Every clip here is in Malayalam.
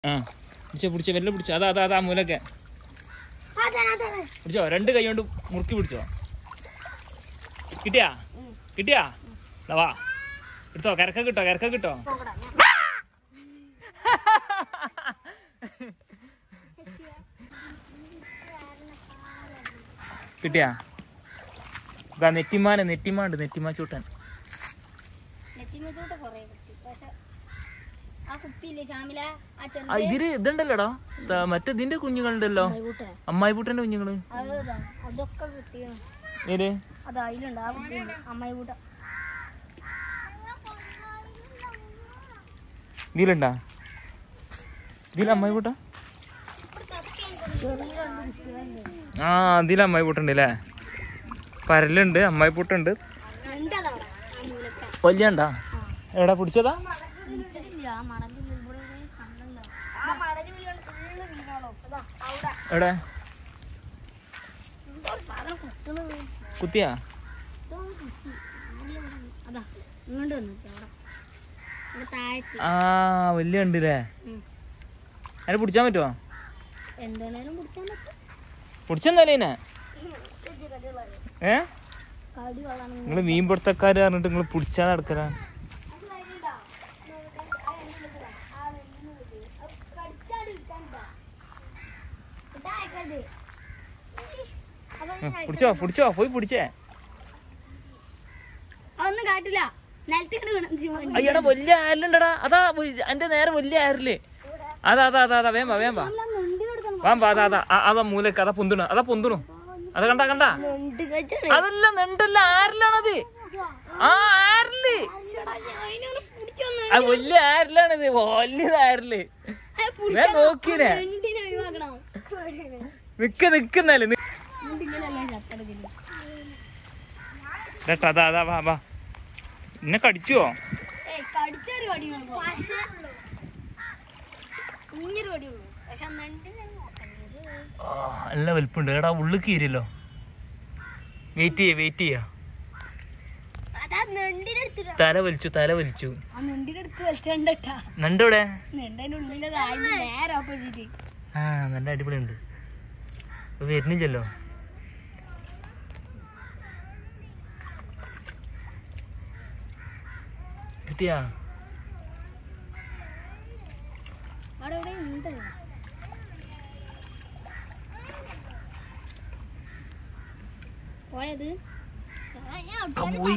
ആ പിടിച്ചോ പിടിച്ചോ വെല്ല പിടിച്ചോ അതാ അതാ അതാ മൂലൊക്കെ പിടിച്ചോ രണ്ട് കൈ കൊണ്ട് മുറുക്കി പിടിച്ചോ കിട്ടിയാ കിട്ടിയാ ദാ വാ എടുത്തോ കരക്ക കിട്ടോ കരക്ക കിട്ടോ കിട്ടിയാ ഇതാ നെറ്റിമാന നെറ്റിമാണ്ട് നെറ്റിമാ ചൂട്ടൻ നെറ്റിമച്ചോട്ട് കൊറേ കിട്ടി പക്ഷെ ആ കുപ്പിയില്ലേ ശ്യാമില ആ ആ ചെറുത് ഇതില് ഇതുണ്ടല്ലോടാ ദാ മറ്റേ ഇതിന്റെ കുഞ്ഞുങ്ങളുണ്ടല്ലോ അമ്മായി പൂട്ടന്റെ കുഞ്ഞുങ്ങള് അത് ഇതാ, അതൊക്കെ കിട്ടിയാണ് ഏത് അത് അതിലുണ്ട് ആ കുപ്പിയുണ്ട് അമ്മായി കൂട്ട ഇതിലുണ്ടാ ഇതിൽ അമ്മായി പൂട്ട ആ ഇതിൽ അമ്മായി പൂട്ടുണ്ട് അല്ലേ പരലുണ്ട് അമ്മായി പൂട്ടുണ്ട് ഉണ്ട് അതവിടെ ആ മൂലത്തെ വലിയണ്ടാ എവിടെ പിടിച്ചതാ വിളിച്ചിട്ടില്ല ആ മടലിൽ ഇവിടെ ഇവിടെ കണ്ടല്ലോ ആ മടലിൽ വീണ് ഫുള്ള് വീണോളൂ അതാ അവിടെ എവിടെ എന്തോ ഒരു സാധനം കുത്തുന്നത് കുത്തിയാ എന്തോ കുത്തി. അതാ ഇങ്ങോട്ട് വന്നിട്ട് അവിടെ ഇവിടെ താഴത്ത് ആ വലിയ ഉണ്ടല്ലേ ഉം. അതിനെ പിടിച്ചാൻ പറ്റുമോ എന്താണേലും പിടിച്ചാൽ പറ്റും പിടിച്ചെന്നാലേ ഇതിനെ ഏ കടി കൊള്ളാൻ നിങ്ങൾ മീൻ പിടുത്തക്കാര് പറഞ്ഞിട്ട് നിങ്ങൾ പിടിച്ചാ നടക്കലാ ഉം, പിടിച്ചോ പിടിച്ചോ പോയി പിടിച്ചേ അതൊന്നും കാട്ടില്ല നിലത്തിട്ട് വീണ അയ്യടാ വലിയ ആരലുണ്ടടാ അതാ വി- അന്റെ നേരെ വലിയ ആരല് അതാ അതാ അതാ അതാ വേമ്പ വേമ്പ വാമ്പ അതാ അതാ ആ, അതാ മൂലക്ക് അതാ പൊന്തുണു അതാ പൊന്തുണു അത് കണ്ട കണ്ട അതല്ല നെണ്ടല്ല ആരലാണത് ആ ആരല് ആ വലിയ ആരലാണിത് വലിയ ആരല് ഞാൻ നോക്കിനെ നിക്ക നിക്കുന്നാല് നി- കേട്ടോ അതാ അതാ വാ വാ എന്നെ കടിച്ചുവോ കടിച്ചൊരു കടി കുഞ്ഞൊരു കടിയുള്ളൂ പക്ഷെ നെണ്ടിനെ നോക്കണ്ടത് ആ, നല്ല വലിപ്പുണ്ട് എടാ ഉള്ളിൽ കീരല്ലോ വെയിറ്റ് ചെയ്യ വെയിറ്റ് ചെയ്യ അതാ നെണ്ടിനെടുത്തിട്ടാ തല വലിച്ചു തല വലിച്ചു ആ നെണ്ടിനെടുത്ത് വലിച്ചണ്ടാ നണ്ടോടെ നെണ്ടതിന്റെ ഉള്ളിലത് അതിന്റെ നേരെ ഓപ്പോസിറ്റ് ആ നല്ല അടിപൊളിയുണ്ട് ഇപ്പൊ വരുന്നില്ലല്ലോ കിട്ടിയാ അവിടെ എവിടെ ഉണ്ട് പോയത് ആ, പോയി.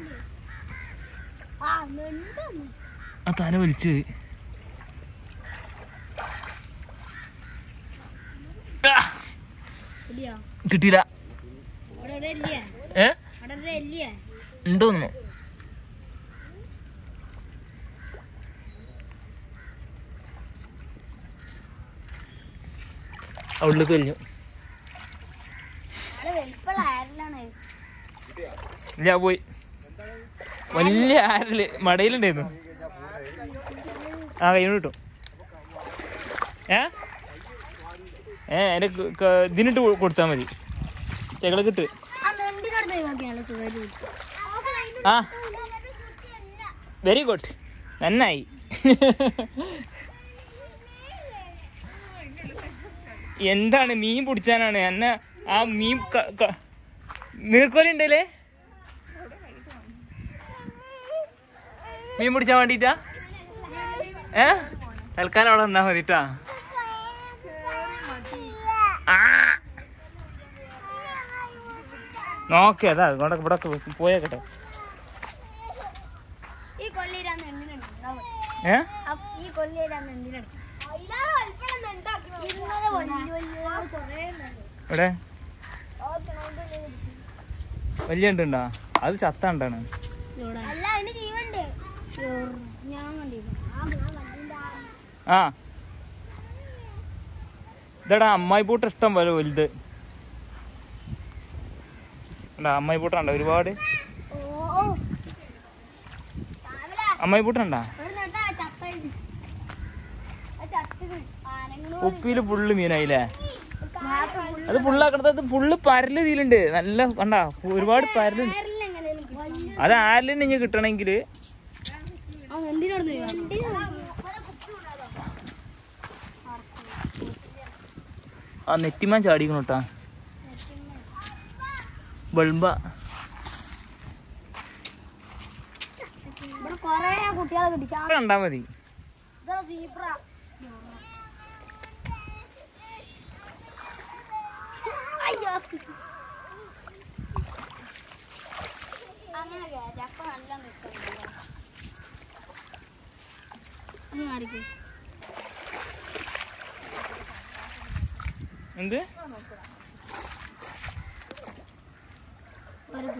ആ നെണ്ടൊന്നും ആ തല വലിച്ച് ആ, ഇല്ലയോ കിട്ടിയില്ല അവിടെ എവിടെ ഇല്ലേ ഏ അവിടെ എവിടെ ഇല്ലേ ഉണ്ടോന്നു ഉള്ളിൽ കഴിഞ്ഞു അവിടെ വലിപ്പമുള്ള ആരിലാണ് ഇല്ല പോയി വലിയ ആരല് മടയിലുണ്ടായിരുന്നു ആ കയ്യോട് കിട്ടും ഏ ഏ എന്റെ ക- ക- ഇതിനിട്ട് കൊ- കൊടുത്താൽ മതി ചെകളെ കിട്ട് ആ നെണ്ടിനടുത്ത് ഒഴിവാക്കി നല്ല സുഖമായിട്ട് കിട്ടും ആ വെരി ഗുഡ് നന്നായി എന്താണ് മീൻ പിടിച്ചാനാണ് എന്നെ ആ മീൻ ക- ക- നീർക്കോലി ഉണ്ടല്ലേ മീൻ പിടിച്ചാൻ വേണ്ടിട്ടാ ഏ തൽക്കാലം അവിടെ നിന്നാ മതിട്ടാ ആ നോക്കേ അതാ ഇങ്ങോട്ടൊക്കെ ഇവിടെ പോയേക്കട്ടെ ഈ കൊള്ളിയിരാൻ നെണ്ടിനുണ്ട് ഏ ഈ കൊള്ളിയിരാൻ നെണ്ടിനുണ്ട് ഇന്നലെ വലിയ വലിയ കുറേ ഇവിടെ വലിയ ഉണ്ടുണ്ടോ അത് ചത്താണ്ടാണ് അല്ല അതിന് ജീവണ്ട് ഞാൻ കണ്ടിരുന്നു ആ ഇതടാ അമ്മായി പൂട്ട് ഇഷ്ടം പോലെ വലുത് എടാ അമ്മായി പൂട്ടുണ്ടോ ഒരുപാട് ഓ അമ്മായി പൂട്ടുണ്ടാ ഒരു നട്ടാ ചത്ത ചത്ത് ആനങ്ങളും ഉപ്പിയില് ഫുള്ള് മീനായില്ലേ അത് ഫുള്ളാക്കണത് അത് ഫുള്ള് പരല് ഇതിലുണ്ട് നല്ല കണ്ടാ ഒരുപാട് പരലുണ്ട് എങ്ങനെയാലും അത് ആരിലും ഇനി കിട്ടണമെങ്കിൽ ആ നെണ്ടിനോട് ആ നെറ്റിമാൻ ചാടിക്കണം കേട്ടാ ബൾബ ഇവിടെ കൊറേ കുട്ടികളെ കിട്ടിച്ചാ കണ്ടാ മതി ഇതാ സീബ്ര അയ്യോ അങ്ങനെ കേറി അപ്പൊ നല്ല നിൽക്കുന്നില്ല ഒന്ന് മാറിക്കേ എന്ത് ഒരു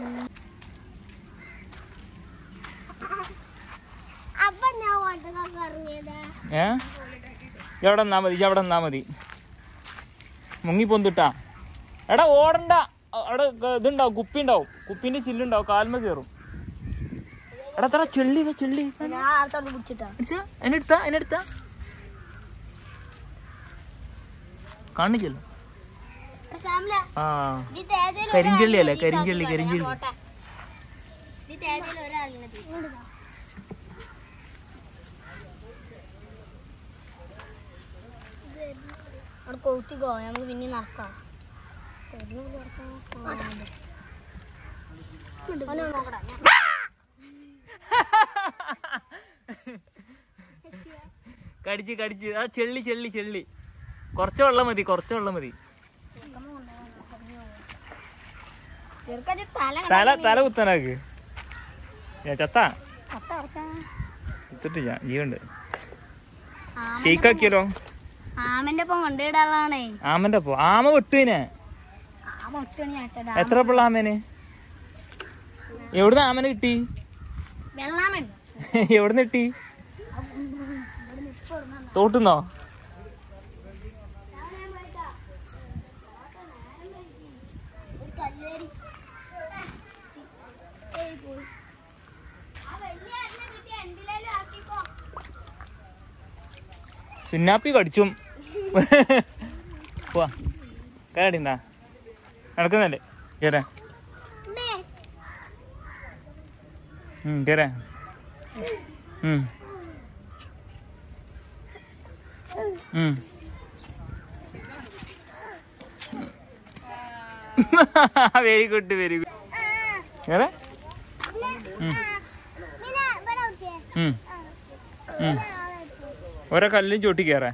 അപ്പൊ ഞാൻ വണ്ടൊക്കെ ഇറങ്ങിയത് ഏ ഇവിടെ നിന്നാ മതി ഇജ്ജ് അവിടെ നിന്നാ മതി മുങ്ങി പൊന്തിട്ടാ എടാ ഓടണ്ട അ- അവിടെ ക- ഇതുണ്ടാവും കുപ്പി ഉണ്ടാവും കുപ്പിന്റെ ചില്ലുണ്ടാവും കാൽമ കയറും എടാ തറ ചെള്ളി ഇതാ ചെള്ളി ഞാൻ ആർത്തോണ്ട് പിടിച്ചിട്ടാ അടിച്ചാ എന്നെ എടുത്താ എന്നെ എടുത്താ കാണിക്കല്ലോ ശ്യാമില ആ ഇത് ഏതേലും കരിഞ്ചെള്ളി അല്ലേ? ഒരാളിനെ കരിഞ്ചെള്ളി, തീ കരിഞ്ചെള്ളി. ഞാൻ പോട്ടെ. ഇത് ഏതേലും ഒരാളിനെ തീ. അവിടെ കൗത്തിക്കോ നമുക്ക് പിന്നെ നടക്കാം കരിഞ്ഞ് നടക്കാം. ആ, ഉണ്ട്. ഓനെ ഒന്ന് നോക്കടാ. ഞാൻ- കടിച്ച് കടിച്ച് ആ ചെള്ളി ചെള്ളി ചെള്ളി കുറച്ച് വെള്ളം മതി കുറച്ച് വെള്ളം മതി ചെറുക്കൻ ഇത് തല തല തല കുത്താനാക്ക് ഞാൻ ചത്ത കത്ത അടച്ചാ. കുത്തിട്ട് ഞാൻ ജീവുണ്ട് ആമ- ഷെയ്ക്കാക്കിയാലോ ആമന്റെ ഒപ്പം കൊണ്ടുവിടാനുള്ളതാണേ ആമന്റെ പോ ആമ വെട്ടുവിനെ ആമ ഒട്ടണി ആട്ടടാ എത്ര പിള്ള ആമേന് എവിടുന്ന് ആമനെ കിട്ടി വെള്ളാമൻ എവിടുന്ന് കിട്ടി തോട്ടുന്നോ സുന്നാപ്പി കടിച്ചും പോവാ കേടിണ്ടാ നടക്കുന്നല്ലേ കേറേ ഉം കേറേ ഉം ഉം വെരി ഗുഡ് വെരി ഗുഡ് കേറേ ഉം ഉം ഉം ഓരോ കല്ലും ചോട്ടി കയറേ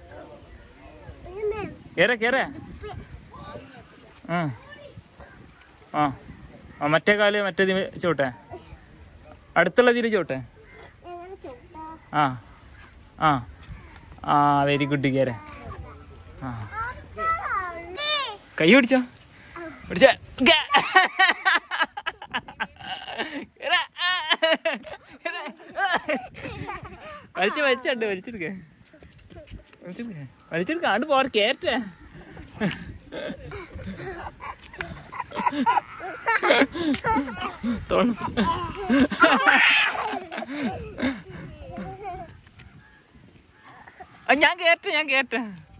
കേറേ കേറേ ആ ആ ആ മറ്റേ കാല് മറ്റേ ചോട്ടെ അടുത്തുള്ള ഇതിൽ ചോട്ടെ ആ ആ ആ വെരി ഗുഡ് കേറേ ആ കൈ പിടിച്ചോ പിടിച്ച വലിച്ചു വലിച്ചുണ്ട് വലിച്ചെടുക്ക വലിച്ചെടുക്ക വലിച്ചെടുക്ക ആണ്ട് പോവാ കേറ്റ തോന്നും ആ, ഞാൻ കേറ്റ ഞാൻ കേറ്റ